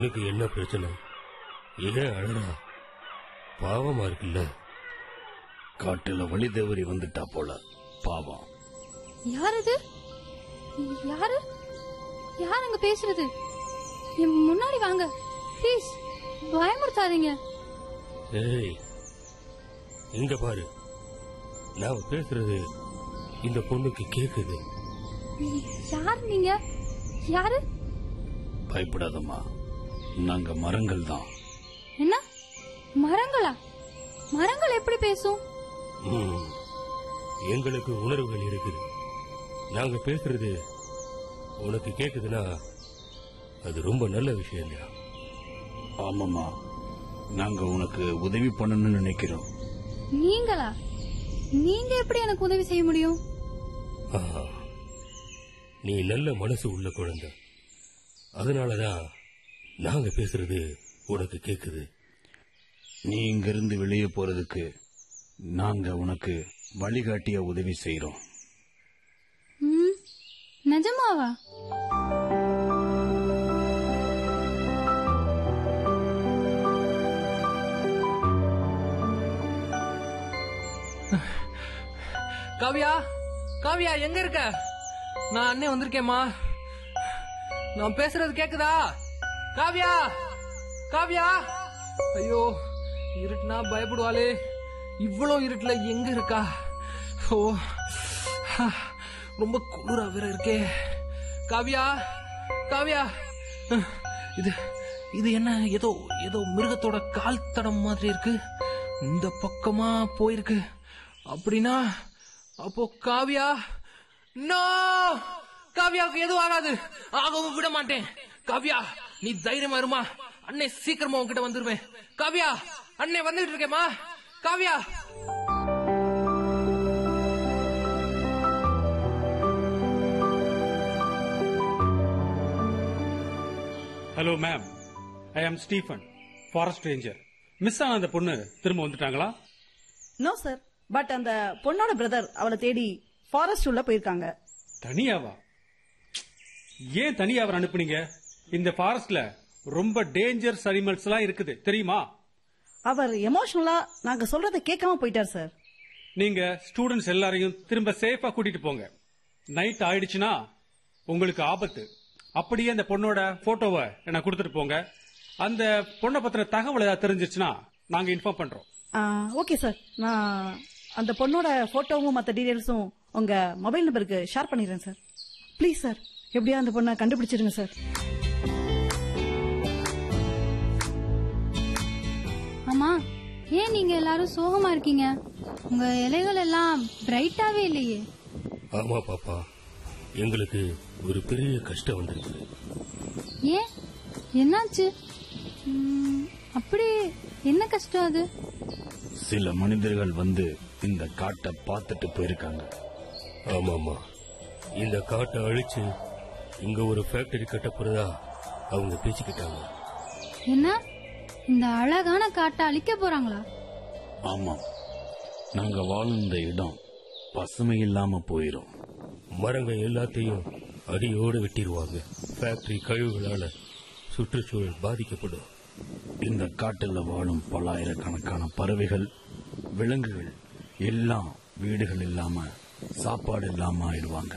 உனக்கு என்ன பிரச்சனை ஏன் அழறா பாவமா இருக்குல்ல காட்டுல வழி தவறி வந்துட்டா போல பாவம் யார் இது யாரு யார் அங்க பேசுறது என் முன்னாடி வாங்க ப்ளீஸ் பயமுறுத்தாதீங்க ஏய் இங்க பாரு நான் பேசுறது இந்த பொண்ணுக்கு கேக்குது யார் நீங்க யாரு பயப்படாதம்மா நாங்க மரங்கள் தான் என்ன மரங்களா மரங்கள் எப்படி பேசும் ம், எங்களுக்கு உணர்வுகள் இருக்குது நாங்க பேசுறது உனக்கு கேக்குதுன்னா அது ரொம்ப நல்ல விஷயம் இல்லையா ஆமாம்மா நாங்க உனக்கு உதவி பண்ணணும்னு நினைக்கிறோம் நீங்களா நீங்க எப்படி எனக்கு உதவி செய்ய முடியும் ஆஹா. நீ நல்ல மனசு உள்ள குழந்தை அதனாலதான் நாங்க பேசுறது உனக்கு கேக்குது நீ இங்கிருந்து வெளியே போறதுக்கு நாங்க உனக்கு வழிகாட்டிய உதவி செய்யறோம் ம் நிஜமாவா காவியா காவியா எங்க இருக்க நான் அண்ணே வந்திருக்கேம்மா நான் பேசுறது கேக்குதா காவியா காவியா ஐயோ இருட்டுனா பயப்படுவாளே இவ்வளோ இருட்டுல எங்க இருக்கா ஓ ஹா, ரொம்ப குளிரா வேற இருக்கே காவியா காவியா அஹ், இது இது என்ன ஏதோ ஏதோ மிருகத்தோட கால் தடம் மாதிரி இருக்கு இந்த பக்கமா போயிருக்கு அப்படின்னா அப்போ காவியா நோ காவியாவுக்கு எதுவும் ஆகாது ஆகவும் விட மாட்டேன் காவியா நீ தைரியமா இருமா அண்ணே சீக்கிரமா உன்கிட்ட வந்துருவேன் காவியா அண்ணே வந்துட்டு இருக்கேம்மா காவியா ஹலோ மேம் ஐ ஆம் ஸ்டீஃபன் ஃபாரஸ்ட் ரேஞ்சர் மிஸ் ஆன அந்த பொண்ணு திரும்ப வந்துட்டாங்களா நோ சார் பட் அந்த பொண்ணோட பிரதர் அவளை தேடி ஃபாரஸ்ட் உள்ள போயிருக்காங்க தனியாவா ஏன் தனியா அவர் அனுப்புனீங்க இந்த ஃபாரஸ்ட்ல ரொம்ப டேஞ்சர்ஸ் அனிமல்ஸ் எல்லாம் இருக்குது தெரியுமா அவர் எமோஷனலா நாங்க சொல்றத கேட்காம போயிட்டார் சார் நீங்க ஸ்டூடெண்ட்ஸ் எல்லாரையும் திரும்ப சேஃபா கூட்டிட்டு போங்க நைட் ஆயிடுச்சுன்னா உங்களுக்கு ஆபத்து அப்படியே அந்த பொண்ணோட போட்டோவை எனக்கு கொடுத்துட்டு போங்க அந்த பொண்ணை பத்தின தகவல் ஏதாவது தெரிஞ்சிச்சுன்னா நாங்க இன்ஃபார்ம் பண்றோம் ஓகே சார் நான் அந்த பொண்ணோட போட்டோவும் மற்ற டீடைல்ஸும் உங்க மொபைல் நம்பருக்கு ஷேர் பண்ணிடுறேன் சார் ப்ளீஸ் சார் எப்படியா அந்த பொண்ணை கண்டுபிடிச்சிருங்க சார் ஆமா ஏன் நீங்க எல்லாரும் சோகமா இருக்கீங்க உங்க இலைகள் எல்லாம் பிரைட்டாவே இல்லையே ஆமா பாப்பா எங்களுக்கு ஒரு பெரிய கஷ்டம் வந்திருக்கு ஏன் என்னாச்சு ம், அப்படி என்ன கஷ்டம் அது சில மனிதர்கள் வந்து இந்த காட்டை பார்த்துட்டு போயிருக்காங்க ஆமாமா இந்த காட்டை அழிச்சு இங்க ஒரு ஃபேக்டரி கட்ட போறதா அவங்க பேசிக்கிட்டாங்க என்ன இந்த அழகான காட்டை அழிக்க போறாங்களா ஆமா நாங்க வாழும் இந்த இடம் பசுமை இல்லாம போயிரும் மரங்கள் எல்லாத்தையும் அடியோடு வெட்டிடுவாங்க ஃபேக்டரி கழிவுகளால சுற்றுச்சூழல் பாதிக்கப்படும் இந்த காட்டுல வாழும் பல்லாயிரக்கணக்கான பறவைகள் விலங்குகள் எல்லாம் வீடுகள் இல்லாம சாப்பாடு இல்லாம ஆயிடுவாங்க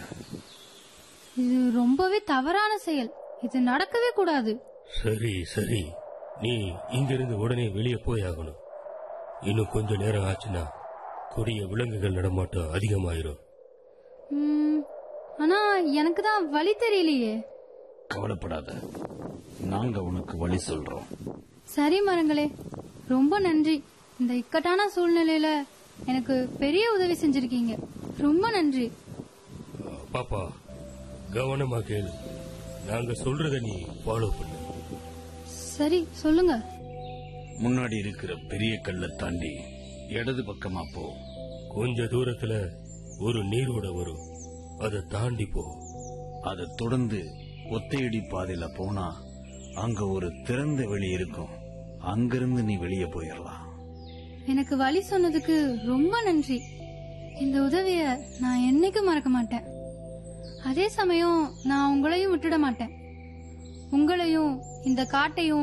இது ரொம்பவே தவறான செயல் இது நடக்கவே கூடாது சரி சரி நீ இங்கிருந்து உடனே வெளியே போய் ஆகணும் இன்னும் கொஞ்ச நேரம் ஆச்சுன்னா கொடிய விலங்குகள் நடமாட்டம் அதிகமாயிரும் ம், ஆனா எனக்கு தான் வழி தெரியலையே கவலைப்படாத நாங்க உனக்கு வழி சொல்றோம் சரி மரங்களே ரொம்ப நன்றி இந்த இக்கட்டான சூழ்நிலையில எனக்கு பெரிய உதவி செஞ்சிருக்கீங்க ரொம்ப நன்றி பாப்பா கவனமா கேளு நாங்க சொல்றத நீ ஃபாலோ பண்ணு சரி சொல்லுங்க முன்னாடி இருக்கிற பெரிய கல்லை தாண்டி இடது பக்கமா போ கொஞ்ச தூரத்துல ஒரு நீரோட வரும் அதை தாண்டி போ அதை தொடர்ந்து ஒத்தையடி பாதையில போனா அங்க ஒரு திறந்த வெளி இருக்கும் அங்கிருந்து நீ வெளியே போயிடலாம் எனக்கு வழி சொன்னதுக்கு ரொம்ப நன்றி இந்த உதவிய நான் என்னைக்கும் மறக்க மாட்டேன் அதே சமயம் நான் உங்களையும் விட்டுட மாட்டேன் உங்களையும் இந்த காட்டையும்